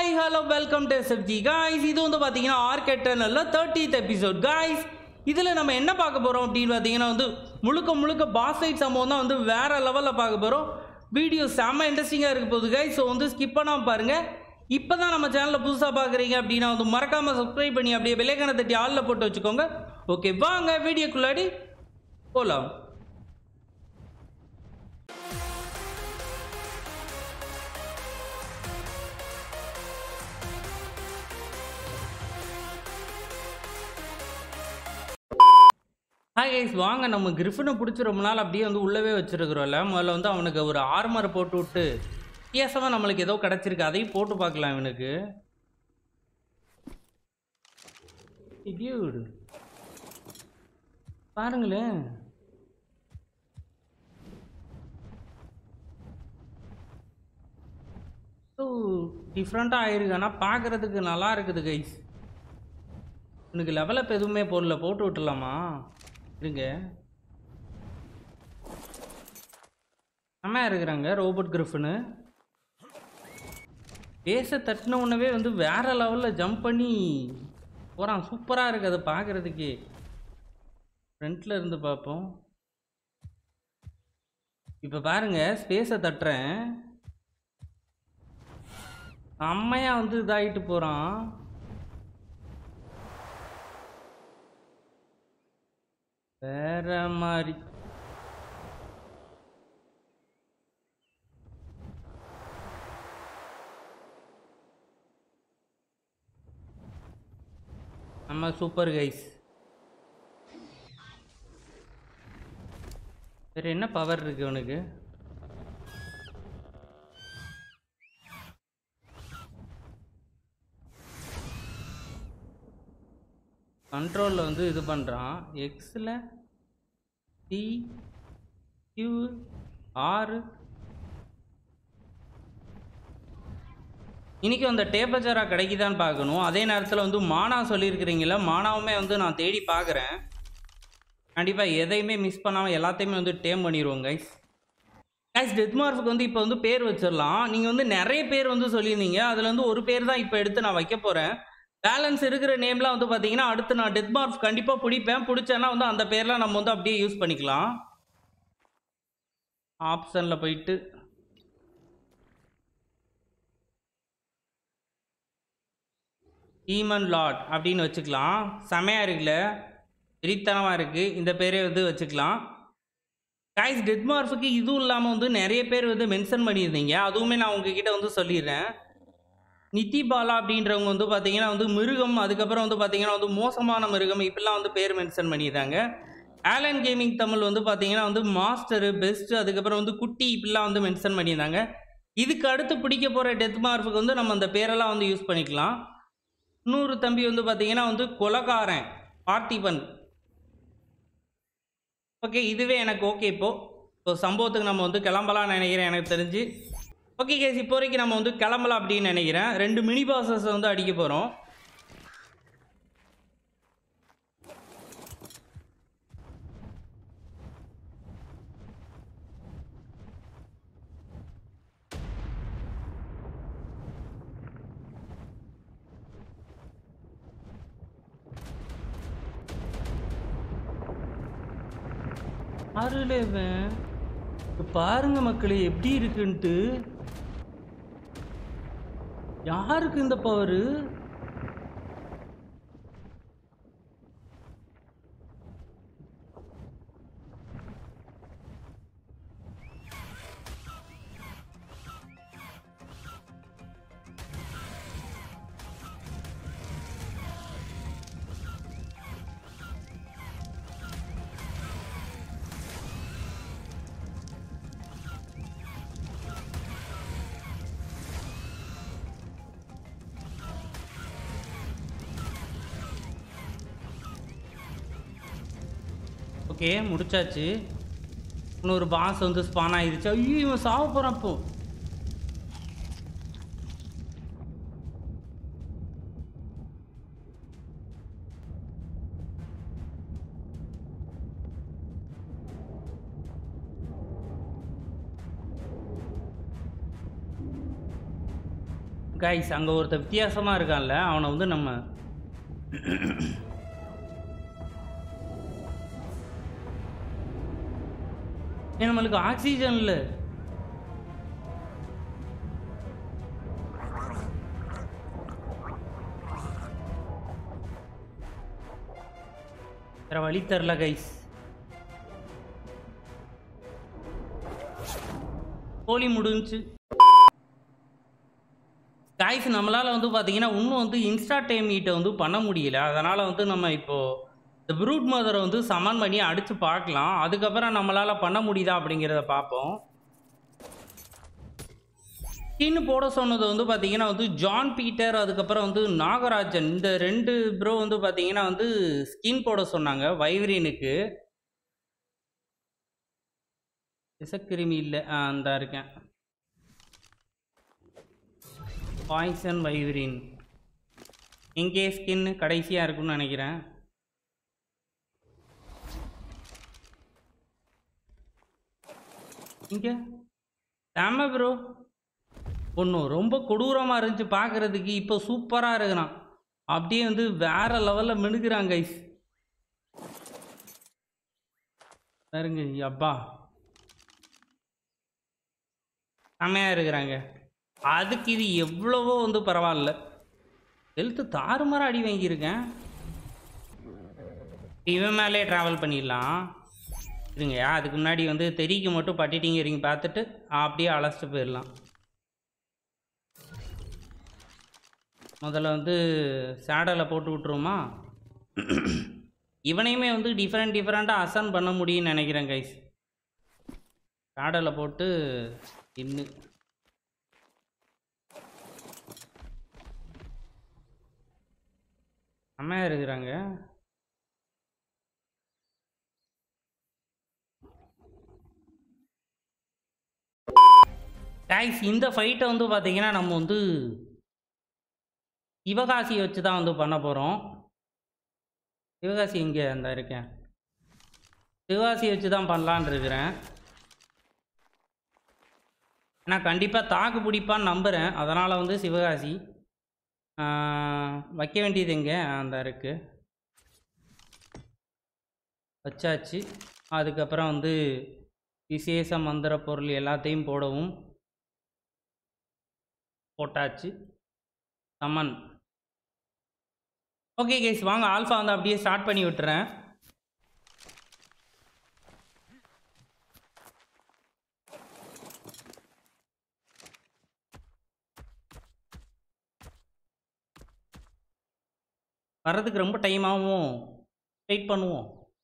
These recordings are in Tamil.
Hi hello welcome to SFG guys இது வந்து பார்த்தீங்கன்னா ஆர்கெட் நல்ல தேர்ட்டித் எபிசோட் காய்ஸ் இதில் நம்ம என்ன பார்க்க போகிறோம் அப்படின்னு பார்த்தீங்கன்னா வந்து முழுக்க முழுக்க பாஸ் ஃபைட் சம்பவம் தான் வந்து வேற லெவலில் பார்க்க போகிறோம் வீடியோ செம்ம இன்ட்ரெஸ்டிங்காக இருக்க போகுது guys ஸோ வந்து ஸ்கிப் பண்ணாமல் பாருங்கள் இப்போ தான் நம்ம சேனலில் புதுசாக பார்க்குறீங்க அப்படின்னா வந்து மறக்காமல் சப்ஸ்கிரைப் பண்ணி அப்படியே விலைக்கான தட்டி ஆளில் போட்டு வச்சுக்கோங்க ஓகே வாங்க வீடியோக்குள்ளாடி போகலாம் ஹாய் கைஸ் வாங்க நம்ம கிரிஃபனை பிடிச்சி ரொம்ப நாள் அப்படியே வந்து உள்ளவே வச்சிருக்கிறோம்ல முதல்ல வந்து அவனுக்கு ஒரு ஆர்மரை போட்டு விட்டு வித்தியாசமாக நம்மளுக்கு ஏதோ கிடச்சிருக்கு அதையும் போட்டு பார்க்கலாம் இவனுக்கு Dude. பாருங்களேன் ஸோ டிஃப்ரெண்ட்டாக ஆயிருக்கு ஆனால் பார்க்குறதுக்கு நல்லா இருக்குது கைஸ் எனக்கு லெவலப் எதுவுமே போடல போட்டு விட்டுலாமா இருங்க அம்மா இருக்கிறாங்க ரோபோட் கிரிஃபனு பேச தட்டின உடனே வந்து வேற லெவலில் ஜம்ப் பண்ணி போகிறான் சூப்பராக இருக்குது அதை பார்க்குறதுக்கு ஃப்ரண்ட்டில் இருந்து பார்ப்போம் இப்போ பாருங்க ஸ்பேஸை தட்டுறேன் அம்மையா வந்து இதாகிட்டு போகிறான் வேற மாதிரி நம்ம சூப்பர் கைஸ் வேற என்ன பவர் இருக்கு உனக்கு கண்ட்ரோலில் வந்து இது பண்ணுறான் எக்ஸில் டி கியூ ஆறு இன்னைக்கு அந்த டேப்பச்சரா கிடைக்குதான்னு பார்க்கணும் அதே நேரத்தில் வந்து மானா சொல்லியிருக்கிறீங்களா மானாவுமே வந்து நான் தேடி பார்க்குறேன் கண்டிப்பாக எதையுமே மிஸ் பண்ணாமல் எல்லாத்தையுமே வந்து டேம் பண்ணிடுவோம் கைஸ் கைஸ் டெத்மார்ஃபுக்கு வந்து இப்போ வந்து பேர் வச்சிடலாம் நீங்கள் வந்து நிறைய பேர் வந்து சொல்லியிருந்தீங்க அதில் வந்து ஒரு பேர் தான் இப்போ எடுத்து நான் வைக்க போகிறேன் பேலன்ஸ் இருக்கிற நேம்லாம் வந்து பார்த்தீங்கன்னா அடுத்து நான் டெத்மார்ஃப் கண்டிப்பாக பிடிப்பேன் பிடிச்சேன்னா வந்து அந்த பேர்லாம் நம்ம வந்து அப்படியே யூஸ் பண்ணிக்கலாம் ஆப்ஷனில் போயிட்டு ஈமன் லாட் அப்படின்னு வச்சுக்கலாம் செமையாக இருக்குல்ல வெறித்தனமாக இருக்குது இந்த பேரே வந்து வச்சுக்கலாம் கைஸ் டெத்மார்ஃபுக்கு இதுவும் இல்லாமல் வந்து நிறைய பேர் வந்து மென்ஷன் பண்ணியிருந்தீங்க அதுவுமே நான் உங்ககிட்ட வந்து சொல்லிடுறேன் நித்தி பாலா அப்படின்றவங்க வந்து பார்த்தீங்கன்னா வந்து மிருகம் அதுக்கப்புறம் வந்து பார்த்தீங்கன்னா வந்து மோசமான மிருகம் இப்படிலாம் வந்து பேர் மென்ஷன் பண்ணியிருந்தாங்க ஆலன் கேமிங் தமிழ் வந்து பார்த்தீங்கன்னா வந்து மாஸ்டரு பெஸ்ட் அதுக்கப்புறம் வந்து குட்டி இப்படிலாம் வந்து மென்ஷன் பண்ணியிருந்தாங்க இதுக்கு அடுத்து பிடிக்க போகிற டெத் மார்ஃபுக்கு வந்து நம்ம அந்த பேரெல்லாம் வந்து யூஸ் பண்ணிக்கலாம் இன்னொரு தம்பி வந்து பார்த்தீங்கன்னா வந்து கொலகாரன் பார்த்திபன் ஓகே இதுவே எனக்கு ஓகே இப்போ இப்போ சம்பவத்துக்கு நம்ம வந்து கிளம்பலாம்னு நினைக்கிறேன் எனக்கு தெரிஞ்சு ஓகே கேஸ் இப்போ வரைக்கும் நம்ம வந்து கிளம்பலாம் அப்படின்னு நினைக்கிறேன் ரெண்டு மினி பாசஸ் வந்து அடிக்க போகிறோம் அருளே இவன். இப்ப பாருங்க மக்களே எப்படி இருக்குன்ட்டு யாருக்கு இந்த பவரு ஓகே முடிச்சாச்சு இன்னொரு பாஸ் வந்து ஸ்பான் ஆயிடுச்சு ஐயோ இவன் சாவ போகிறான் இப்போ கைஸ் அங்கே ஒருத்தர் வித்தியாசமாக இருக்கான்ல அவனை வந்து நம்ம ஏன் நம்மளுக்கு ஆக்சிஜன் இல்லை வேற வழி தெரில கைஸ் கோழி முடிஞ்சு கைஸ் நம்மளால் வந்து பார்த்தீங்கன்னா இன்னும் வந்து இன்ஸ்டா டைம் மீட்டை வந்து பண்ண முடியல அதனால் வந்து நம்ம இப்போது இந்த ப்ரூட் மதரை வந்து சமன் பண்ணி அடித்து பார்க்கலாம் அதுக்கப்புறம் நம்மளால் பண்ண முடியுதா அப்படிங்கிறத பார்ப்போம் ஸ்கின் போட சொன்னது வந்து பார்த்தீங்கன்னா வந்து ஜான் பீட்டர் அதுக்கப்புறம் வந்து நாகராஜன் இந்த ரெண்டு ப்ரோ வந்து பார்த்தீங்கன்னா வந்து ஸ்கின் போட சொன்னாங்க வைவரீனுக்கு விஷக்கிருமி இல்லை ஆ அந்த இருக்கேன் பாய்சன் வைவரின் எங்கே ஸ்கின் கடைசியாக இருக்கும்னு நினைக்கிறேன் இங்கே செம்ம ப்ரோ ஒன்றும் ரொம்ப கொடூரமாக இருந்துச்சு பார்க்குறதுக்கு இப்போ சூப்பராக இருக்கிறான் அப்படியே வந்து வேற லெவலில் மினுக்குறான் கைஸ் பாருங்க அப்பா செம்மையாக இருக்கிறாங்க அதுக்கு இது எவ்வளவோ வந்து பரவாயில்ல ஹெல்த்து தாறுமாற அடி வாங்கியிருக்கேன் இவன் மேலே ட்ராவல் பண்ணிடலாம் இருங்க அதுக்கு முன்னாடி வந்து தெறிக்கு மட்டும் பட்டிட்டிங்க இருங்க பார்த்துட்டு அப்படியே அழைச்சிட்டு போயிடலாம் முதல்ல வந்து சேடலை போட்டு விட்ருவோமா இவனையுமே வந்து டிஃப்ரெண்ட் டிஃப்ரெண்ட்டாக அசன் பண்ண முடியும்னு நினைக்கிறேன் கைஸ் சேடலை போட்டு இன்னும் செம்மையாக இருக்கிறாங்க கைஸ் இந்த ஃபைட்டை வந்து பார்த்தீங்கன்னா நம்ம வந்து சிவகாசியை வச்சு தான் வந்து பண்ண போகிறோம் சிவகாசி இங்கே அந்த இருக்கேன் சிவகாசியை வச்சு தான் பண்ணலான் இருக்கிறேன் நான் கண்டிப்பாக தாக்கு பிடிப்பான்னு நம்புகிறேன் அதனால் வந்து சிவகாசி ஆஹ், வைக்க வேண்டியது எங்கே அந்த இருக்குது வச்சாச்சு அதுக்கப்புறம் வந்து விசேஷ மந்திர பொருள் எல்லாத்தையும் போடவும் போட்டாச்சு சமன் ஓகே கேஸ் வாங்க ஆல்ஃபா வந்து அப்படியே ஸ்டார்ட் பண்ணி விட்டுறேன் வர்றதுக்கு ரொம்ப டைம் ஆகும் வெயிட் பண்ணுவோம்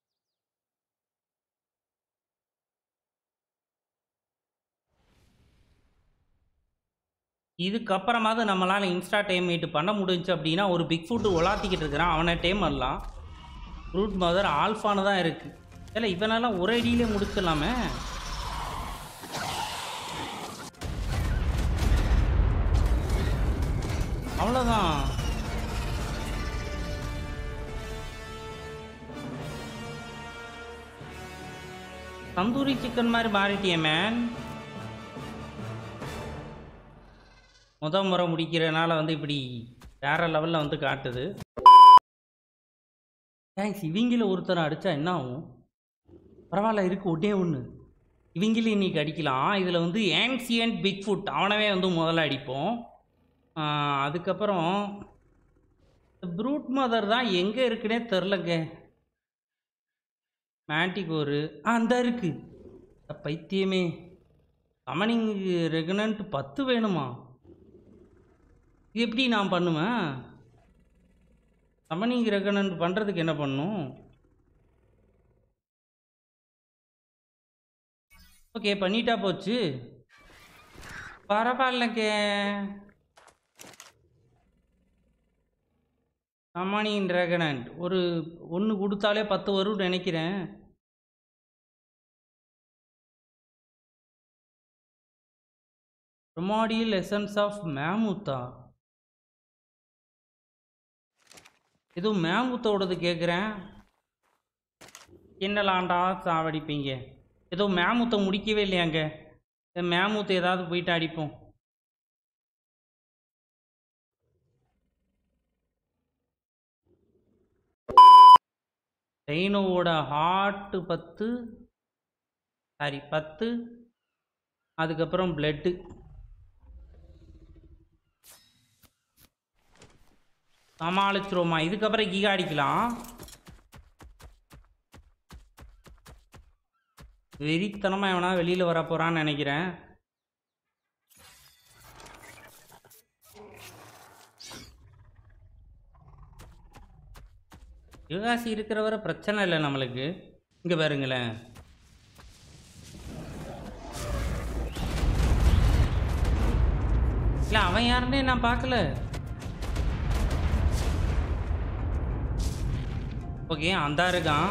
இதுக்கப்புறமாவது நம்மளால் இன்ஸ்டா டைம் மீட் பண்ண முடிஞ்சு அப்படின்னா ஒரு பிக் ஃபுட்டு உலாத்திக்கிட்டு இருக்கிறான் அவனை டைம் பண்ணலாம் ரூட் மதர் ஆல்ஃபான்னு தான் இருக்குது இல்லை இவனெல்லாம் ஒரே அடியிலே முடிச்சிடலாமே அவ்வளோதான் தந்தூரி சிக்கன் மாதிரி மாறிட்டியே மேன் முத முறை முடிக்கிறனால வந்து இப்படி வேற லெவலில் வந்து காட்டுது தேங்க்ஸ் இவங்கள ஒருத்தர் அடித்தா என்ன ஆகும் பரவாயில்ல இருக்கு ஒட்டே ஒன்று இவங்கள இன்னைக்கு அடிக்கலாம் இதில் வந்து ஏன்சியன்ட் பிக் ஃபுட் அவனவே வந்து முதல்ல அடிப்போம் ஆஹ் அதுக்கப்புறம் ப்ரூட் மதர் தான் எங்கே இருக்குன்னே தெரிலங்க மேண்டிகோரு ஆ அந்த இருக்கு அட பைத்தியமே கமனிங் ரெகுனன்ட் பத்து வேணுமா இது எப்படி நான் பண்ணுவேன் கமனிங் ரெகுனன்ட் பண்ணுறதுக்கு என்ன பண்ணும் ஓகே பண்ணிட்டா போச்சு பரவாயில்லங்க கமனிங் ரெகனன்ட் ஒரு ஒன்று கொடுத்தாலே பத்து வரும்னு நினைக்கிறேன் ப்ரொமாடியல் எசன்ஸ் ஆஃப் மேமுத்தா ஏதோ மேமுத்தோடது கேட்குறேன் என்னலாண்டா சாவடிப்பீங்க ஏதோ மேமுத்தை முடிக்கவே இல்லையாங்க இந்த மேமுத்தை ஏதாவது போயிட்டு அடிப்போம் டைனோவோட ஹார்ட்டு பத்து சாரி பத்து அதுக்கப்புறம் பிளட்டு சமாளிச்சிருவோமா இதுக்கப்புறம் கீகா அடிக்கலாம் வெறித்தனமாக எவனா வெளியில் வர போகிறான்னு நினைக்கிறேன் யுகாசி இருக்கிறவரை பிரச்சனை இல்லை நம்மளுக்கு இங்கே பாருங்களேன் இல்லை அவன் யாருன்னே நான் பார்க்கல ஓகே அந்த இருக்கான்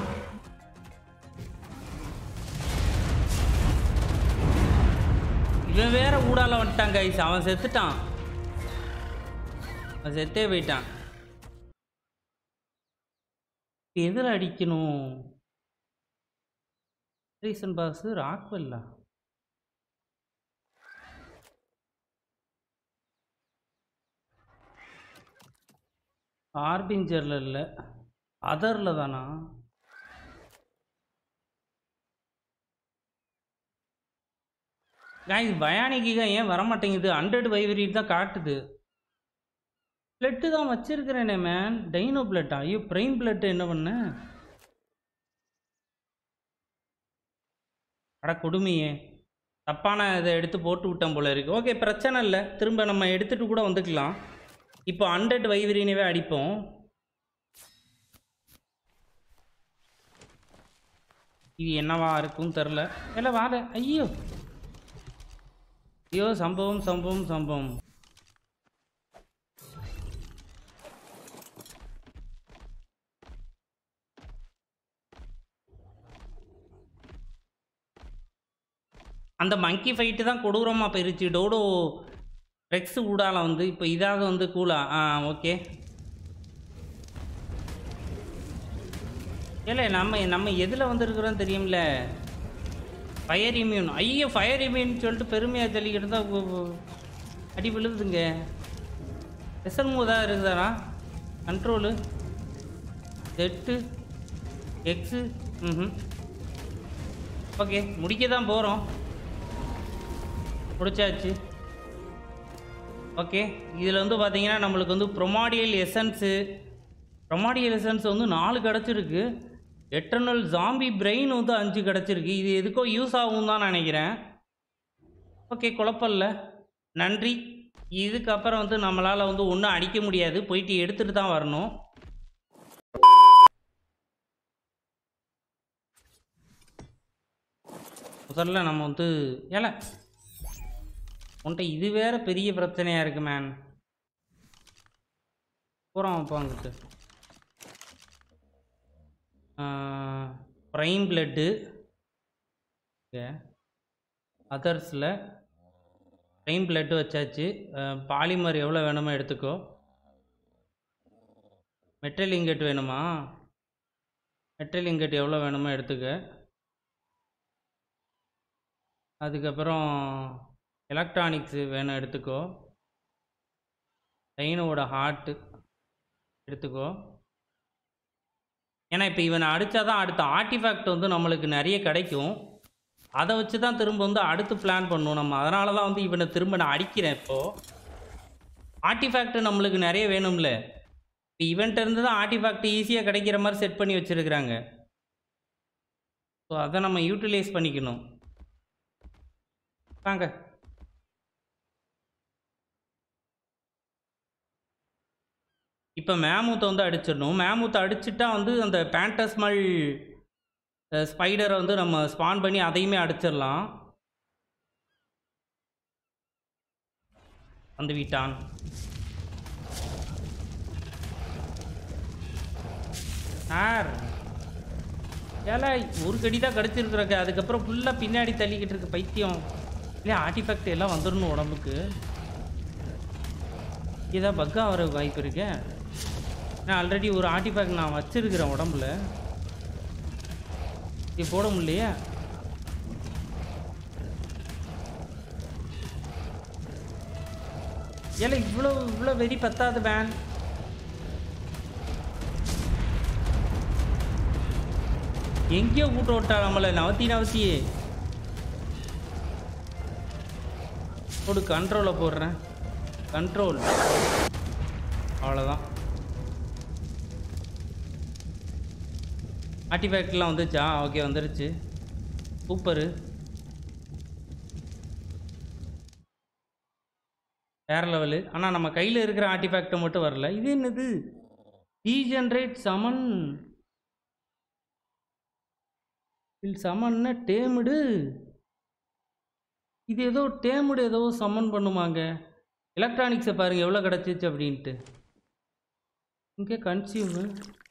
இவன் வேற ஊடால வந்துட்டான் கைஸ் அவன் செத்துட்டான் அவன் செத்தே போயிட்டான் எதில் அடிக்கணும் ரீசன் பாஸ் ராக்வெல்லா ஆர்பிஞ்சரில் இல்லை அதரில் தானா guys பயானிக்கிக ஏன் வரமாட்டேங்குது ஹண்ட்ரட் வைவரிட் தான் காட்டுது பிளட்டு தான் வச்சிருக்கிறேனே மேன் டைனோ பிளட்டா ஐயோ பிரெயின் பிளட் என்ன பண்ண அட கொடுமையே தப்பான இதை எடுத்து போட்டு விட்டோம் போல இருக்கு ஓகே பிரச்சனை இல்லை திரும்ப நம்ம எடுத்துட்டு கூட வந்துக்கலாம் இப்போ ஹண்ட்ரட் வைவரினவே அடிப்போம் இது என்னவா இருக்கும் தெரில இல்லை வாழ ஐயோ ஐயோ சம்பவம் சம்பவம் சம்பவம் அந்த மங்கி ஃபைட்டு தான் கொடூரமாக போயிருச்சு டோடோ ரெக்ஸ் ஊடால வந்து இப்போ இதாக வந்து கூலா ஆ ஓகே இல்லை நம்ம நம்ம எதில் வந்திருக்கிறோம் தெரியும்ல ஃபயர் இம்யூன் ஐயோ ஃபயர் இம்யூன் சொல்லிட்டு பெருமையாக தெளிக்கிட்டு தான் உ- உ- அடி விழுதுங்க எஸ்எல் தான் இருக்குதாடா control jet X hmm okay முடிக்க தான் போகிறோம் முடிச்சாச்சு ஓகே இதில் வந்து பார்த்தீங்கன்னா நம்மளுக்கு வந்து ப்ரொமாடியல் எசன்ஸு ப்ரொமாடியல் எசன்ஸ் வந்து நாலு கிடச்சிருக்கு எட்டர்னல் ஜாம்பி பிரெயின் வந்து அஞ்சு கிடச்சிருக்கு இது எதுக்கோ யூஸ் ஆகும் தான் நினைக்கிறேன் ஓகே குழப்பம்ல நன்றி இதுக்கப்புறம் வந்து நம்மளால் வந்து ஒன்றும் அடிக்க முடியாது போயிட்டு எடுத்துகிட்டு தான் வரணும் முதல்ல நம்ம வந்து ஏல உன்ட்ட இது வேற பெரிய பிரச்சனையா இருக்கு மேன் போகிறோம் அப்போ அங்கிட்டு ப்ரைம் பிளட்டு ஓகே அதர்ஸில் ப்ரைம் பிளட்டு வச்சாச்சு பாலிமர் எவ்வளோ வேணுமோ எடுத்துக்கோ மெட்டல் இங்கட் வேணுமா மெட்டல் இங்கட் எவ்வளோ வேணுமோ எடுத்துக்க அதுக்கப்புறம் எலக்ட்ரானிக்ஸு வேணும் எடுத்துக்கோ டைனோட ஹார்ட்டு எடுத்துக்கோ ஏன்னா இப்போ இவனை அடித்தா தான் அடுத்த ஆர்டிஃபேக்ட் வந்து நம்மளுக்கு நிறைய கிடைக்கும் அதை வச்சு தான் திரும்ப வந்து அடுத்து பிளான் பண்ணுவோம் நம்ம அதனால தான் வந்து இவனை திரும்ப நான் அடிக்கிறேன் இப்போது ஆர்டிஃபேக்ட் நம்மளுக்கு நிறைய வேணும்ல இப்போ இவன்ட்ட இருந்து தான் ஆர்டிஃபேக்ட் ஈஸியாக கிடைக்கிற மாதிரி செட் பண்ணி வச்சுருக்குறாங்க ஸோ அதை நம்ம யூட்டிலைஸ் பண்ணிக்கணும் வாங்க இப்போ மேமூத்தை வந்து அடிச்சிடணும் மேமூத்தை அடிச்சிட்டா வந்து அந்த பேண்டஸ்மல் ஸ்பைடரை வந்து நம்ம ஸ்பான் பண்ணி அதையுமே அடிச்சிடலாம் வந்து விட்டான் சார் ஏல ஒரு கடி தான் கிடச்சிருக்குறக்கு அதுக்கப்புறம் ஃபுல்லாக பின்னாடி தள்ளிக்கிட்டு இருக்கு பைத்தியம் இல்லையா ஆர்டிஃபேக்ட் எல்லாம் வந்துடணும் உடம்புக்கு இதான் பக்கா வர வாய்ப்பு இருக்கு நான் ஆல்ரெடி ஒரு ஆர்டிஃபேக்ட் நான் வச்சிருக்கிறேன் உடம்புல இது போட முடியலையா ஏல இவ்வளோ இவ்வளோ வெறி பத்தாது பேன் எங்கேயோ கூட்ட விட்டா நம்மளை நவத்தி நவத்தியே போடு கண்ட்ரோலை போடுறேன் கண்ட்ரோல் அவ்வளோதான் ஆர்டிஃபேக்ட்லாம் வந்துச்சா ஓகே வந்துருச்சு சூப்பரு வேற லெவலு ஆனால் நம்ம கையில் இருக்கிற ஆர்டிஃபேக்ட் மட்டும் வரல இது என்னது டீஜென்ரேட் சமன் இல் சமன்னா டேமுடு இது ஏதோ டேமுடு ஏதோ சம்மன் பண்ணுமாங்க எலக்ட்ரானிக்ஸை பாருங்க எவ்வளோ கிடச்சிச்சு அப்படின்ட்டு இங்கே கன்சியூமு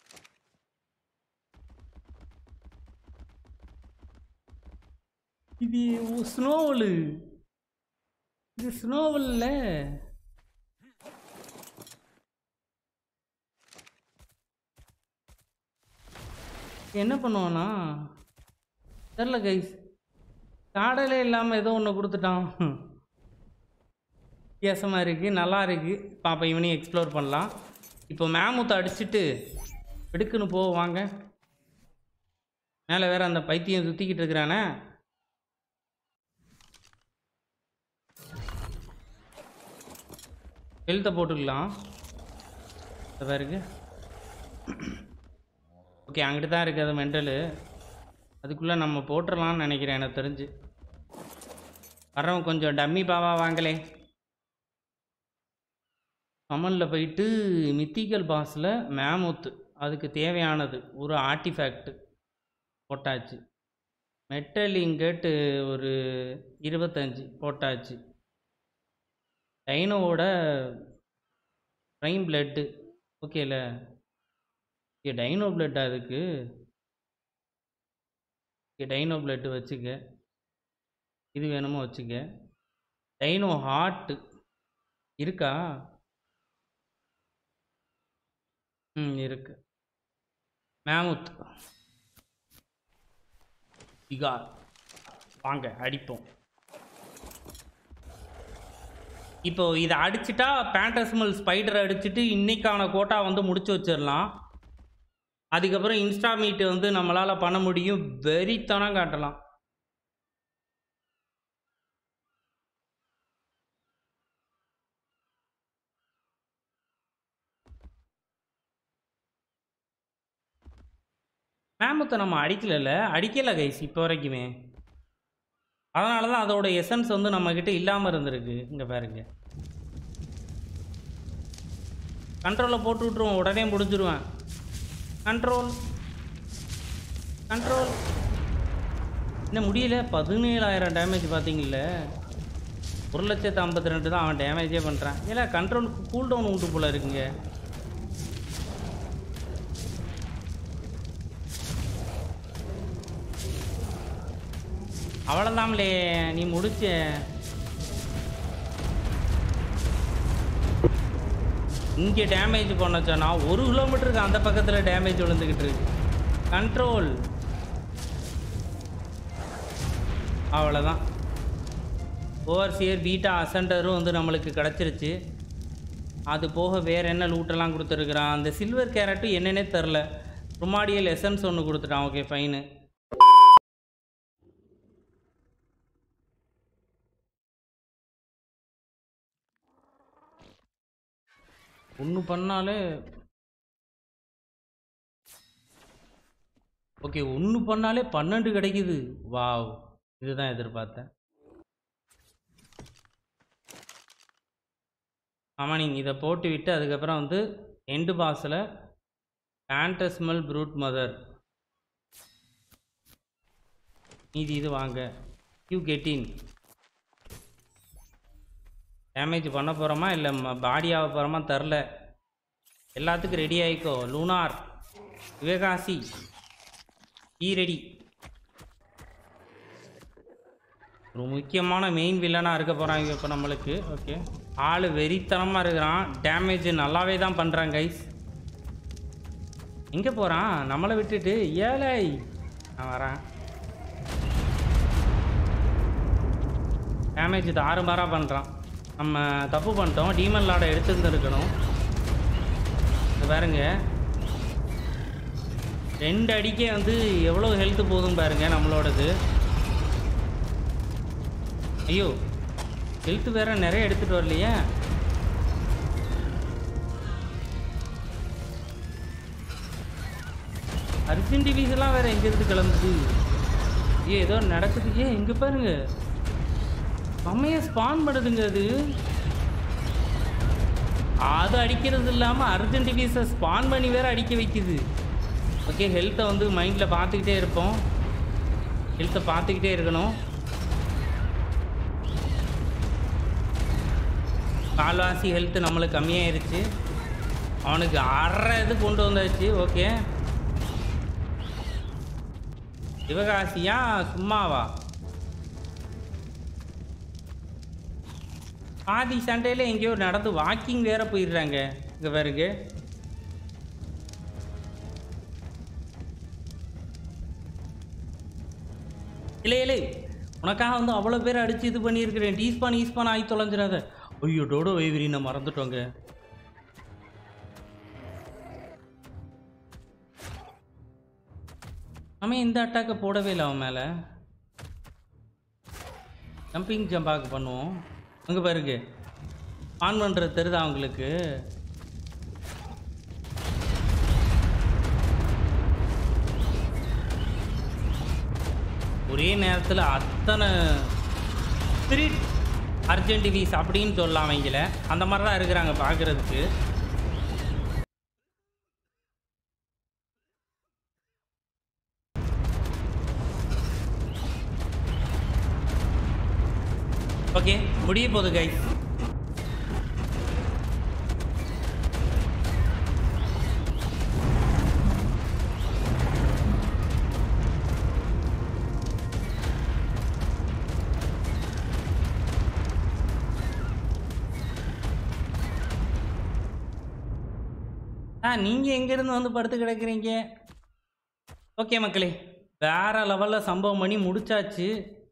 இது ஸ்னோவலு இது ஸ்னோவல்ல என்ன பண்ணுவானா தெரில கைஸ் காடலே இல்லாமல் ஏதோ ஒன்று கொடுத்துட்டான் வித்தியாசமாக இருக்குது நல்லா இருக்குது பாப்பா இவனையும் எக்ஸ்ப்ளோர் பண்ணலாம் இப்போ மேமுத்தை அடிச்சுட்டு எடுக்குன்னு போ வாங்க மேலே வேற அந்த பைத்தியம் சுற்றிக்கிட்டு இருக்கிறானே ஹெல்த்தை போட்டுக்கலாம் இதாக இருக்கு ஓகே அங்கிட்டு தான் இருக்குது அது மெண்டலு அதுக்குள்ளே நம்ம போட்டுடலாம்னு நினைக்கிறேன் எனக்கு தெரிஞ்சு வர்றவன் கொஞ்சம் டம்மி பாவா வாங்கலே அமலில் போயிட்டு மித்திக்கல் பாஸில் மேமுத்து அதுக்கு தேவையானது ஒரு ஆர்டிஃபேக்ட் போட்டாச்சு மெட்டல் இங்கேட்டு ஒரு இருபத்தஞ்சி போட்டாச்சு டைனோவோட ப்ரைம் பிளட்டு ஓகேல ஓகே டைனோ பிளட்டா அதுக்கு ஓகே டைனோ பிளட்டு வச்சுக்க இது வேணுமோ வச்சுக்க டைனோ ஹார்ட்டு இருக்கா ம் இருக்கு மேமுத் சிகார் வாங்க அடிப்போம் இப்போ இதை அடிச்சிட்டா பேண்டஸ்மல் ஸ்பைடர் அடிச்சுட்டு இன்னைக்கான கோட்டா வந்து முடிச்சு வச்சிடலாம் அதுக்கப்புறம் இன்ஸ்டா மீட் வந்து நம்மளால் பண்ண முடியும் வெறித்தனம் காட்டலாம் மேமத்தை நம்ம அடிக்கலைல்ல அடிக்கலை கைஸ் இப்போ வரைக்குமே அதனால தான் அதோட எசன்ஸ் வந்து நம்மக்கிட்ட இல்லாமல் இருந்திருக்கு இங்கே பாருங்க கண்ட்ரோலில் போட்டு விட்ருவோம் உடனே முடிஞ்சிருவேன் கண்ட்ரோல் கண்ட்ரோல் இன்னும் முடியல பதினேழாயிரம் டேமேஜ் பார்த்தீங்கல்ல ஒரு லட்சத்து ஐம்பத்தி ரெண்டு தான் அவன் டேமேஜே பண்ணுறான் ஏன்னா கண்ட்ரோலுக்கு கூல் டவுன் உண்டு போல இருக்குங்க அவ்வளோதான்லே நீ முடிச்ச இங்கே டேமேஜ் பண்ணச்சோன்னா ஒரு கிலோமீட்டருக்கு அந்த பக்கத்தில் டேமேஜ் விழுந்துக்கிட்டு இருக்கு கண்ட்ரோல் அவ்வளோதான் ஓவர்சியர் பீட்டா அசண்டரும் வந்து நம்மளுக்கு கிடச்சிருச்சு அது போக வேறு என்ன லூட்டெல்லாம் கொடுத்துருக்குறான் அந்த சில்வர் கேரட்டும் என்னன்னே தெரில ருமாடியல் எசன்ஸ் ஒன்று கொடுத்துட்டான் ஓகே ஃபைனு ஒன்று பண்ணாலே ஓகே ஒன்று பண்ணாலே பன்னெண்டு கிடைக்குது வாவ் இதுதான் எதிர்பார்த்தேன் ஆமாம் நீங்கள் இதை போட்டு விட்டு அதுக்கப்புறம் வந்து எண்டு பாஸில் பேண்டஸ்மல் ப்ரூட் மதர் மீதி இது வாங்க யூ கெட்டின் டேமேஜ் பண்ண போகிறோமா இல்லை பாடி ஆக போகிறோமா தெரில எல்லாத்துக்கும் ரெடி ஆகிக்கோ லூனார் விவேகாசி ஈ ரெடி ஒரு முக்கியமான மெயின் வில்லனாக இருக்க போகிறாங்க இப்போ நம்மளுக்கு ஓகே ஆள் வெறித்தனமாக இருக்கிறான் டேமேஜ் நல்லாவே தான் பண்ணுறான் கைஸ் எங்கே போகிறான் நம்மளை விட்டுட்டு ஏழை நான் வரேன் டேமேஜ் தாறுமாறாக பண்ணுறான் நம்ம தப்பு பண்ணிட்டோம் டீமன் லாடை எடுத்துருந்துருக்கணும் இது பாருங்க ரெண்டு அடிக்கே வந்து எவ்வளோ ஹெல்த் போதும் பாருங்க நம்மளோடது ஐயோ ஹெல்த் வேற நிறைய எடுத்துட்டு வரலையே அர்ஜென்ட் டிவிஸ்லாம் வேற எங்கேருந்து கிளம்புது ஏ ஏதோ நடக்குது ஏ இங்கே பாருங்க செம்மையா ஸ்பான் பண்ணுதுங்க அது அது அடிக்கிறது இல்லாமல் அர்ஜென்ட் டிவிஸை ஸ்பான் பண்ணி வேற அடிக்க வைக்குது ஓகே ஹெல்த்தை வந்து மைண்டில் பார்த்துக்கிட்டே இருப்போம் ஹெல்த்தை பார்த்துக்கிட்டே இருக்கணும் கால்வாசி ஹெல்த்து நம்மளுக்கு கம்மியாயிருச்சு அவனுக்கு அரை இது கொண்டு வந்தாச்சு ஓகே சிவகாசியா சும்மாவா பாதி சண்டையில் எங்கேயோ நடந்து வாக்கிங் வேற போயிடுறாங்க இங்கே பாருங்க இல்லை இல்லை உனக்காக வந்து அவ்வளோ பேர் அடிச்சு இது பண்ணியிருக்கிறேன் டீஸ்பான் ஈஸ்பான் ஆகி தொலைஞ்சிடாத ஐயோ டோடோ வைவிரி நான் மறந்துட்டோங்க அவன் இந்த அட்டாக்கை போடவே இல்லை அவன் மேலே ஜம்பிங் ஜம்பாக்கு பண்ணுவோம் அங்கே பாருங்க ஆன் பண்ணுறது தெரியுதா அவங்களுக்கு ஒரே நேரத்தில் அத்தனை ஸ்பிரிட் அர்ஜென்டிவிஸ் அப்படின்னு சொல்லலாம் அவங்கள அந்த மாதிரி தான் இருக்கிறாங்க பார்க்குறதுக்கு ஓகே முடிய போகுது கைஸ் ஆ நீங்கள் எங்கேருந்து வந்து படுத்து கிடக்குறீங்க ஓகே மக்களே வேற லெவலில் சம்பவம் பண்ணி முடிச்சாச்சு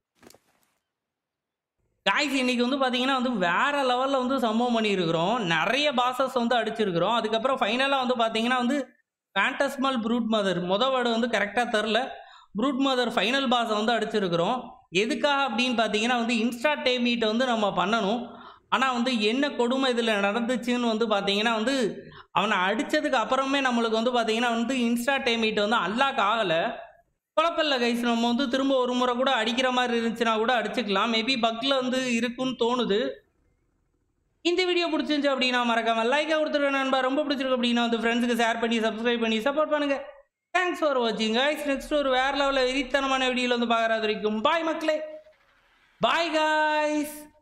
காய்ஸ் இன்னைக்கு வந்து பார்த்தீங்கன்னா வந்து வேற லெவலில் வந்து சம்பவம் பண்ணியிருக்கிறோம் நிறைய பாசஸ் வந்து அடிச்சிருக்கிறோம் அதுக்கப்புறம் ஃபைனலாக வந்து பார்த்தீங்கன்னா வந்து ஃபேண்டஸ்மல் ப்ரூட் மதர் முத வேர்டு வந்து கரெக்டாக தெரில ப்ரூட் மதர் ஃபைனல் பாஸை வந்து அடிச்சிருக்கிறோம் எதுக்காக அப்படின்னு பார்த்தீங்கன்னா வந்து இன்ஸ்டா டேமீட்டை வந்து நம்ம பண்ணணும் ஆனால் வந்து என்ன கொடுமை இதில் நடந்துச்சுன்னு வந்து பார்த்தீங்கன்னா வந்து அவனை அடித்ததுக்கு அப்புறமே நம்மளுக்கு வந்து பார்த்தீங்கன்னா வந்து இன்ஸ்டா டேமீட் வந்து அல்லாக் ஆகலை குழப்பமில்ல கைஸ் நம்ம வந்து திரும்ப ஒரு முறை கூட அடிக்கிற மாதிரி இருந்துச்சுன்னா கூட அடிச்சுக்கலாம் மேபி பக்கில் வந்து இருக்குன்னு தோணுது இந்த வீடியோ பிடிச்சிருந்துச்சு அப்படின்னா மறக்காம லைக்காக கொடுத்துருவேன் நண்பா ரொம்ப பிடிச்சிருக்கு அப்படின்னா வந்து ஃப்ரெண்ட்ஸுக்கு ஷேர் பண்ணி சப்ஸ்கிரைப் பண்ணி சப்போர்ட் பண்ணுங்க தேங்க்ஸ் ஃபார் வாட்சிங் கைஸ் நெக்ஸ்ட் ஒரு வேற லெவலில் வெறித்தனமான வீடியோவில் வந்து பார்க்குறது வரைக்கும் பாய் மக்களே பாய் காய்ஸ்